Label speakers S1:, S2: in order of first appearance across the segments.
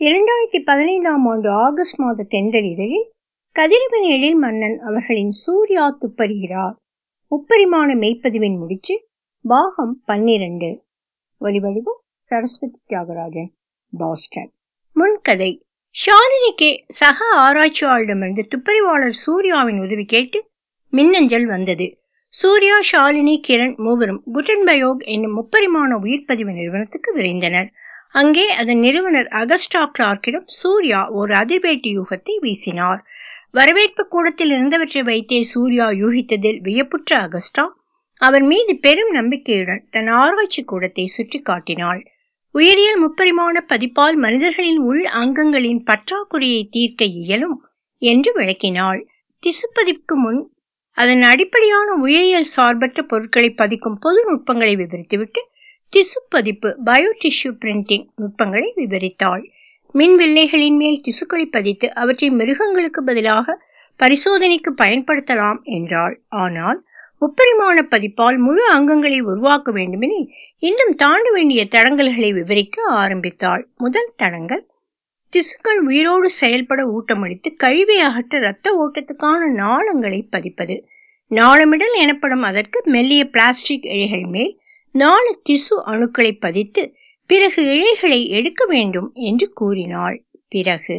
S1: இரண்டாயிரத்தி பதினைந்தாம் ஆண்டு ஆகஸ்ட் மாத தென்றல் இதழில் கதிரவன் எழில் மன்னன் அவர்களின் சூர்யா துப்பறிகிறார் முப்பரிமாண மெய்ப்பதிவின் முடிச்சு பாகம் பன்னிரண்டு ஒலிவடிவம் சரஸ்வதி தியாகராஜன் பாஸ்டன் முன்கதை ஷாலினிக்கு சக ஆராய்ச்சியாளரிடமிருந்து துப்பறிவாளர் சூர்யாவின் உதவி கேட்டு மின்னஞ்சல் வந்தது சூர்யா ஷாலினி கிரண் மூவரும் குட்டன்பயோக் என்னும் முப்பரிமாண உயிர்ப்பதிவு நிறுவனத்துக்கு விரைந்தனர் அங்கே அதன் நிறுவனர் அகஸ்டா கிளார்க்கிடம் சூர்யா ஒரு அதிர்வேட்டு யூகத்தை வீசினார் வரவேற்பு கூடத்தில் இருந்தவற்றை வைத்தே சூர்யா யூகித்ததில் வியப்புற்ற அகஸ்டா அவர் மீது பெரும் நம்பிக்கையுடன் தன் ஆராய்ச்சி கூடத்தை சுற்றி காட்டினாள் உயிரியல் முப்பரிமாண பதிப்பால் மனிதர்களின் உள் அங்கங்களின் பற்றாக்குறையை தீர்க்க இயலும் என்று விளக்கினாள் திசுப்பதிப்புக்கு முன் அதன் அடிப்படையான உயிரியல் சார்பற்ற பொருட்களை பதிக்கும் பொது நுட்பங்களை விவரித்துவிட்டு திசு பதிப்பு பயோ டிஷ்யூ பிரிண்டிங் நுட்பங்களை விவரித்தாள் மின் வில்லைகளின் மேல் திசுக்களை பதித்து அவற்றை மிருகங்களுக்கு பதிலாக பரிசோதனைக்கு பயன்படுத்தலாம் என்றாள் ஆனால் முப்பரிமாண பதிப்பால் முழு அங்கங்களை உருவாக்க வேண்டுமெனில் இன்னும் தாண்ட வேண்டிய தடங்கல்களை விவரிக்க ஆரம்பித்தாள் முதல் தடங்கல் திசுக்கள் உயிரோடு செயல்பட ஊட்டமளித்து கழிவை அகற்ற இரத்த ஓட்டத்துக்கான நாளங்களை பதிப்பது நாளமிடல் எனப்படும் அதற்கு மெல்லிய பிளாஸ்டிக் இழைகள் மேல் நாள திசு அணுக்களை பதித்து பிறகு இழைகளை எடுக்க வேண்டும் என்று கூறினாள் பிறகு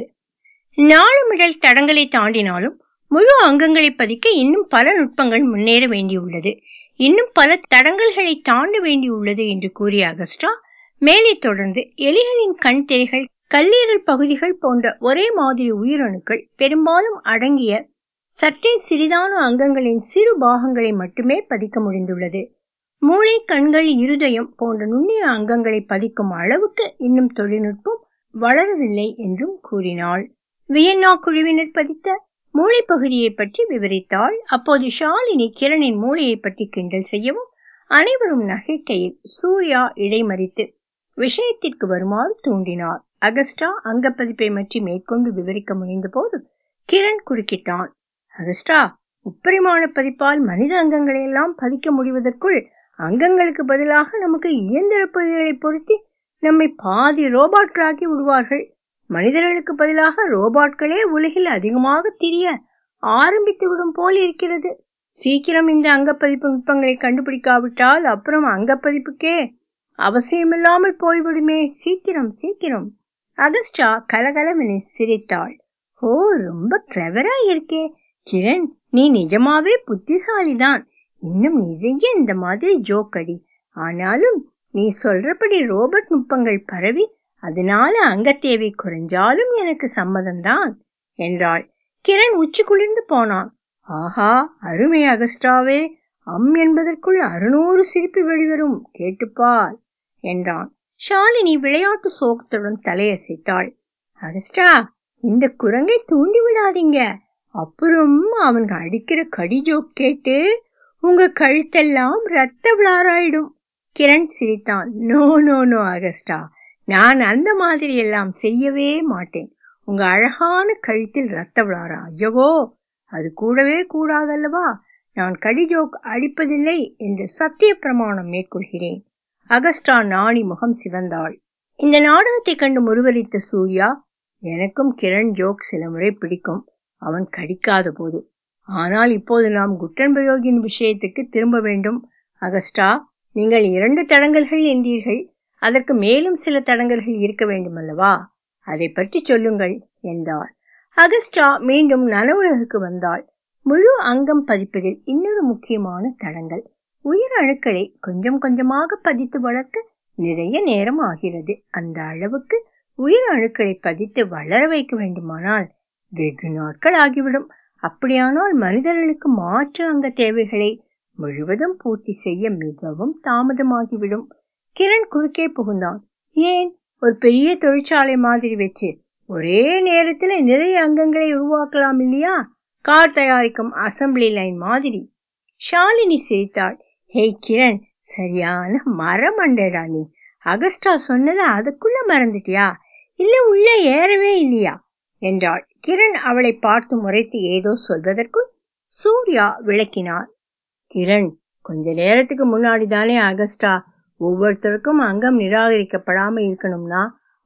S1: நாளமிடல் தடங்களை தாண்டினாலும் முழு அங்கங்களை பதிக்க இன்னும் பல நுட்பங்கள் முன்னேற வேண்டியுள்ளது இன்னும் பல தடங்கல்களை தாண்ட வேண்டியுள்ளது என்று கூறிய அகஸ்டா மேலே தொடர்ந்து எலிகளின் கண் திரைகள் கல்லீரல் பகுதிகள் போன்ற ஒரே மாதிரி உயிரணுக்கள் பெரும்பாலும் அடங்கிய சற்றே சிறிதான அங்கங்களின் சிறு பாகங்களை மட்டுமே பதிக்க முடிந்துள்ளது மூளை கண்கள் இருதயம் போன்ற நுண்ணிய அங்கங்களை பதிக்கும் அளவுக்கு இன்னும் தொழில்நுட்பம் வளரவில்லை என்றும் கூறினாள் வியன்னா குழுவினர் பதித்த மூளை பகுதியை பற்றி விவரித்தாள் அப்போது ஷாலினி கிரணின் மூளையை பற்றி கிண்டல் செய்யவும் அனைவரும் நகைக்கையில் சூர்யா இடைமறித்து விஷயத்திற்கு வருமாறு தூண்டினார் அகஸ்டா அங்கப்பதிப்பை பற்றி மேற்கொண்டு விவரிக்க முனைந்த போது கிரண் குறுக்கிட்டான் அகஸ்டா முப்பரிமாண பதிப்பால் மனித அங்கங்களை எல்லாம் பதிக்க முடிவதற்குள் அங்கங்களுக்கு பதிலாக நமக்கு இயந்திர பகுதிகளை பொருத்தி நம்மை பாதி ரோபாட்களாக்கி விடுவார்கள் மனிதர்களுக்கு பதிலாக ரோபாட்களே உலகில் அதிகமாக திரிய ஆரம்பித்து விடும் போல் இருக்கிறது சீக்கிரம் இந்த அங்கப்பதிப்பு நுட்பங்களை கண்டுபிடிக்காவிட்டால் அப்புறம் அங்கப்பதிப்புக்கே அவசியமில்லாமல் போய்விடுமே சீக்கிரம் சீக்கிரம் அகஸ்டா கலகலவென சிரித்தாள் ஓ ரொம்ப கிளவரா இருக்கே கிரண் நீ நிஜமாவே புத்திசாலிதான் இன்னும் நிறைய இந்த மாதிரி ஜோக் அடி ஆனாலும் நீ சொல்றபடி ரோபோட் நுட்பங்கள் பரவி அதனால அங்க தேவை குறைஞ்சாலும் எனக்கு சம்மதம்தான் என்றாள் கிரண் உச்சி குளிர்ந்து போனான் ஆஹா அருமை அகஸ்டாவே அம் என்பதற்குள் அறுநூறு சிரிப்பு வெளிவரும் கேட்டுப்பார் என்றான் ஷாலினி விளையாட்டு சோகத்துடன் தலையசைத்தாள் அகஸ்டா இந்த குரங்கை தூண்டி விடாதீங்க அப்புறம் அவன் அடிக்கிற கடி ஜோக் கேட்டு உங்க கழுத்தெல்லாம் ரத்த விளாராயிடும் கிரண் சிரித்தான் நோ நோ நோ அகஸ்டா நான் அந்த மாதிரி எல்லாம் செய்யவே மாட்டேன் உங்க அழகான கழுத்தில் ரத்த விளாரா ஐயோ அது கூடவே கூடாதல்லவா நான் கடி ஜோக் அடிப்பதில்லை என்று சத்திய பிரமாணம் மேற்கொள்கிறேன் அகஸ்டா நாணி முகம் சிவந்தாள் இந்த நாடகத்தை கண்டு முருவரித்த சூர்யா எனக்கும் கிரண் ஜோக் சில முறை பிடிக்கும் அவன் கடிக்காத போது ஆனால் இப்போது நாம் குட்டன்பயோகின் விஷயத்துக்கு திரும்ப வேண்டும் அகஸ்டா நீங்கள் இரண்டு தடங்கல்கள் என்றீர்கள் அதற்கு மேலும் சில தடங்கல்கள் இருக்க வேண்டும் அல்லவா அதை பற்றி சொல்லுங்கள் என்றார் அகஸ்டா மீண்டும் நனவுலகுக்கு வந்தாள் முழு அங்கம் பதிப்பதில் இன்னொரு முக்கியமான தடங்கள் உயிர் அணுக்களை கொஞ்சம் கொஞ்சமாக பதித்து வளர்க்க நிறைய நேரம் ஆகிறது அந்த அளவுக்கு உயிர் அணுக்களை பதித்து வளர வைக்க வேண்டுமானால் வெகு நாட்கள் ஆகிவிடும் அப்படியானால் மனிதர்களுக்கு மாற்று அங்க தேவைகளை முழுவதும் பூர்த்தி செய்ய மிகவும் தாமதமாகிவிடும் கிரண் குறுக்கே புகுந்தான் ஏன் ஒரு பெரிய தொழிற்சாலை மாதிரி வச்சு ஒரே நேரத்துல நிறைய அங்கங்களை உருவாக்கலாம் இல்லையா கார் தயாரிக்கும் அசம்பிளி லைன் மாதிரி ஷாலினி சிரித்தாள் ஹே கிரண் சரியான மரமண்டடா நீ அகஸ்டா சொன்னதை அதுக்குள்ள மறந்துட்டியா இல்ல உள்ள ஏறவே இல்லையா என்றாள் கிரண் அவளை பார்த்து முறைத்து ஏதோ சொல்வதற்குள் சூர்யா விளக்கினார் கிரண் கொஞ்ச நேரத்துக்கு முன்னாடி தானே அகஸ்டா ஒவ்வொருத்தருக்கும் அங்கம் நிராகரிக்கப்படாம இருக்கணும்னா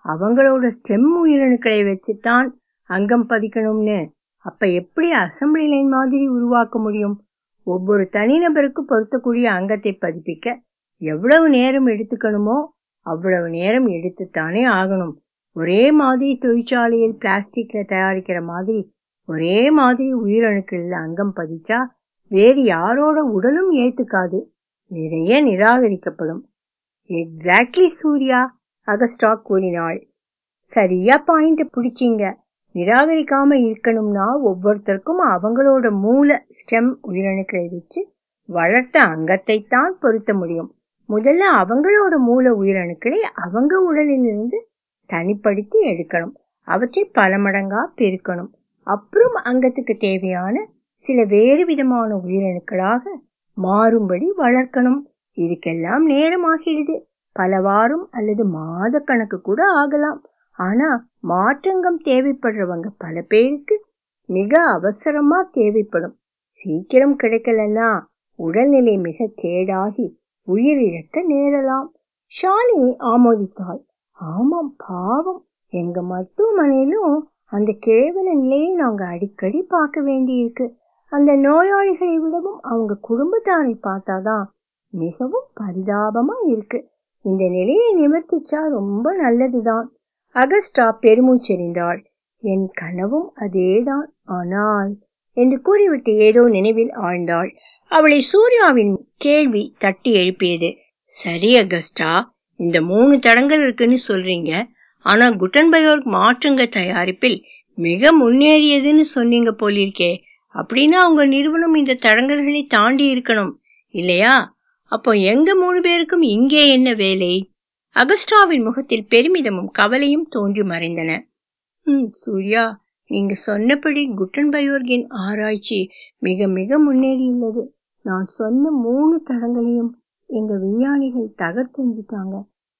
S1: அவங்களோட ஸ்டெம் உயிரணுக்களை வச்சுத்தான் அங்கம் பதிக்கணும்னு அப்ப எப்படி அசம்பிளி லைன் மாதிரி உருவாக்க முடியும் ஒவ்வொரு தனிநபருக்கு பொருத்தக்கூடிய அங்கத்தை பதிப்பிக்க எவ்வளவு நேரம் எடுத்துக்கணுமோ அவ்வளவு நேரம் எடுத்துத்தானே ஆகணும் ஒரே மாதிரி தொழிற்சாலையில் பிளாஸ்டிக்ல தயாரிக்கிற மாதிரி ஒரே மாதிரி உயிரணுக்களில் அங்கம் பதிச்சா வேறு யாரோட உடலும் ஏத்துக்காது நிறைய நிராகரிக்கப்படும் எக்ஸாக்ட்லி சூர்யா அகஸ்டா கூறினாள் சரியா பாயிண்ட் பிடிச்சிங்க நிராகரிக்காம இருக்கணும்னா ஒவ்வொருத்தருக்கும் அவங்களோட மூல ஸ்டெம் உயிரணுக்களை வச்சு வளர்த்த அங்கத்தை தான் பொருத்த முடியும் முதல்ல அவங்களோட மூல உயிரணுக்களை அவங்க உடலிலிருந்து தனிப்படுத்தி எடுக்கணும் அவற்றை பல மடங்கா பெருக்கணும் அப்புறம் அங்கத்துக்கு தேவையான சில வேறு விதமான உயிரணுக்களாக மாறும்படி வளர்க்கணும் இதுக்கெல்லாம் நேரமாகிடுது பல வாரம் அல்லது மாத கணக்கு கூட ஆகலாம் ஆனா மாற்றங்கம் தேவைப்படுறவங்க பல பேருக்கு மிக அவசரமா தேவைப்படும் சீக்கிரம் கிடைக்கலன்னா உடல்நிலை மிக கேடாகி உயிரிழக்க நேரலாம் ஷாலினி ஆமோதித்தாள் ஆமாம் பாவம் எங்க மருத்துவமனையிலும் அந்த கேவல நிலையை நாங்க அடிக்கடி பார்க்க வேண்டியிருக்கு அந்த நோயாளிகளை விடவும் அவங்க குடும்பத்தாரை பார்த்தாதான் மிகவும் பரிதாபமா இருக்கு இந்த நிலையை நிவர்த்திச்சா ரொம்ப நல்லதுதான் அகஸ்டா பெருமூச்செறிந்தாள் என் கனவும் அதேதான் ஆனால் என்று கூறிவிட்டு ஏதோ நினைவில் ஆழ்ந்தாள் அவளை சூர்யாவின் கேள்வி தட்டி எழுப்பியது சரி அகஸ்டா இந்த மூணு தடங்கள் இருக்குன்னு சொல்றீங்க ஆனா குட்டன்பயோர்க் மாற்றுங்க தயாரிப்பில் மிக முன்னேறியதுன்னு சொன்னீங்க போலிருக்கே அப்படின்னா உங்க நிறுவனம் இந்த தடங்கல்களை தாண்டி இருக்கணும் இல்லையா அப்போ எங்க மூணு பேருக்கும் இங்கே என்ன வேலை அகஸ்டாவின் முகத்தில் பெருமிதமும் கவலையும் தோன்றி மறைந்தன ம் சூர்யா நீங்க சொன்னபடி குட்டன்பயோர்கின் ஆராய்ச்சி மிக மிக முன்னேறியுள்ளது நான் சொன்ன மூணு தடங்களையும் எங்க விஞ்ஞானிகள் தகர்த்தெஞ்சிட்டாங்க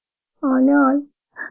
S1: ஆனால்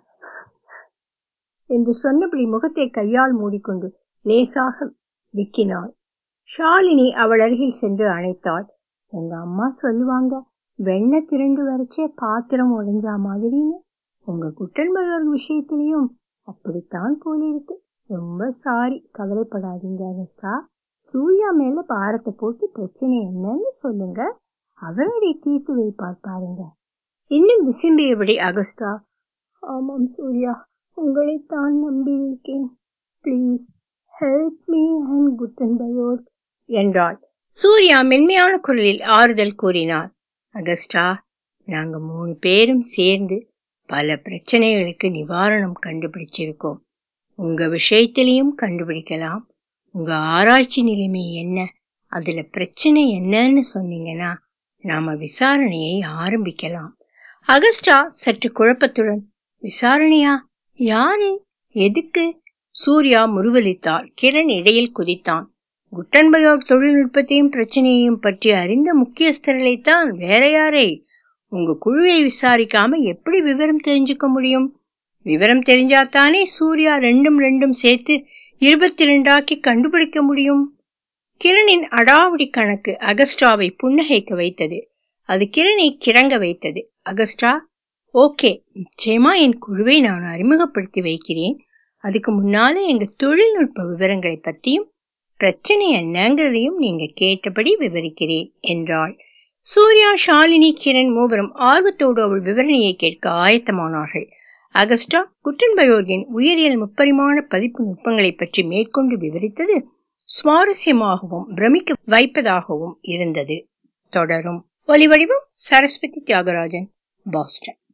S1: என்று சொன்னபடி முகத்தை கையால் மூடிக்கொண்டு லேசாக விக்கினாள் ஷாலினி அவள் அருகில் சென்று அணைத்தாள் எங்க அம்மா சொல்லுவாங்க வெண்ணெய் திரண்டு வரைச்சே பாத்திரம் உடைஞ்சா மாதிரின்னு உங்க குட்டன்பயோர் விஷயத்திலையும் அப்படித்தான் போலிருக்கு ரொம்ப சாரி கவலைப்படாதீங்க அகஸ்டா சூர்யா மேல பாரத்தை போட்டு பிரச்சனை என்னன்னு சொல்லுங்க அவர் அதை தீர்த்து வைப்பார் பாருங்க இன்னும் விசும்பியபடி அகஸ்டா ஆமாம் சூர்யா உங்களைத்தான் நம்பி இருக்கேன் ப்ளீஸ் ஹெல்ப் மீ அண்ட் குட்டன்பயோர் என்றாள் சூர்யா மென்மையான குரலில் ஆறுதல் கூறினார் அகஸ்டா நாங்க மூணு பேரும் சேர்ந்து பல பிரச்சனைகளுக்கு நிவாரணம் கண்டுபிடிச்சிருக்கோம் உங்க விஷயத்திலையும் கண்டுபிடிக்கலாம் உங்க ஆராய்ச்சி நிலைமை என்ன அதுல பிரச்சனை என்னன்னு சொன்னீங்கன்னா நாம விசாரணையை ஆரம்பிக்கலாம் அகஸ்டா சற்று குழப்பத்துடன் விசாரணையா யாரு எதுக்கு சூர்யா முருவலித்தார் கிரண் இடையில் குதித்தான் குட்டன்பயோர் தொழில்நுட்பத்தையும் பிரச்சனையையும் பற்றி அறிந்த முக்கியஸ்தர்களைத்தான் வேற யாரை உங்க குழுவை விசாரிக்காம எப்படி விவரம் தெரிஞ்சுக்க முடியும் விவரம் தெரிஞ்சாத்தானே சூர்யா ரெண்டும் ரெண்டும் சேர்த்து இருபத்தி ரெண்டாக்கி கண்டுபிடிக்க முடியும் கிரணின் அடாவடி கணக்கு அகஸ்டாவை புன்னகைக்க வைத்தது அது கிரணை கிறங்க வைத்தது அகஸ்டா ஓகே நிச்சயமா என் குழுவை நான் அறிமுகப்படுத்தி வைக்கிறேன் அதுக்கு முன்னால எங்க தொழில்நுட்ப விவரங்களை பத்தியும் பிரச்சனை என்னங்கிறதையும் நீங்க கேட்டபடி விவரிக்கிறேன் என்றாள் சூர்யா ஷாலினி கிரண் மூவரும் ஆர்வத்தோடு அவள் விவரணையை கேட்க ஆயத்தமானார்கள் அகஸ்டா குட்டன்பயோர்கின் உயிரியல் முப்பரிமாண பதிப்பு நுட்பங்களை பற்றி மேற்கொண்டு விவரித்தது சுவாரஸ்யமாகவும் பிரமிக்க வைப்பதாகவும் இருந்தது தொடரும் ஒலிவடிவம் சரஸ்வதி தியாகராஜன் பாஸ்டன்